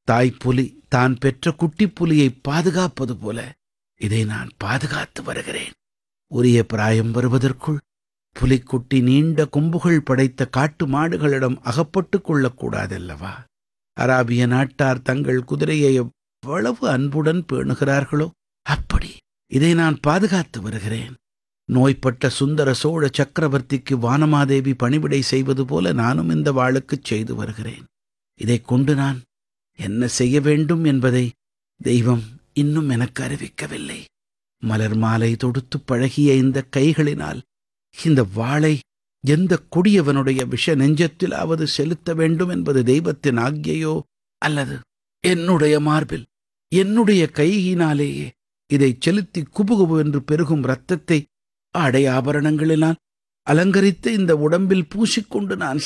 தாய்ப்புலி தான் பெற்ற குட்டிப் புலியை பாதுகாப்பது போல இதை நான் பாதுகாத்து வருகிறேன் உரிய பிராயம் வருவதற்குள் புலிக்குட்டி நீண்ட கொம்புகள் படைத்த காட்டு மாடுகளிடம் அகப்பட்டுக் கொள்ளக்கூடாதல்லவா அராபிய நாட்டார் தங்கள் குதிரையை எவ்வளவு அன்புடன் பேணுகிறார்களோ அப்படி இதை நான் பாதுகாத்து வருகிறேன் நோய்பட்ட சுந்தர சோழ சக்கரவர்த்திக்கு வானமாதேவி பணிவிடை செய்வது போல நானும் இந்த வாளுக்குச் செய்து வருகிறேன் இதைக் கொண்டு நான் என்ன செய்ய வேண்டும் என்பதை தெய்வம் இன்னும் எனக்கு அறிவிக்கவில்லை மலர் மாலை தொடுத்து பழகிய இந்த கைகளினால் இந்த வாளை எந்த கொடியவனுடைய விஷ நெஞ்சத்திலாவது செலுத்த வேண்டும் என்பது தெய்வத்தின் ஆக்ஞையோ அல்லது என்னுடைய மார்பில் என்னுடைய கையினாலேயே இதை செலுத்தி குபுகுபு என்று பெருகும் இரத்தத்தை ஆடை ஆபரணங்களினால் அலங்கரித்த இந்த உடம்பில் பூசிக்கொண்டு நான்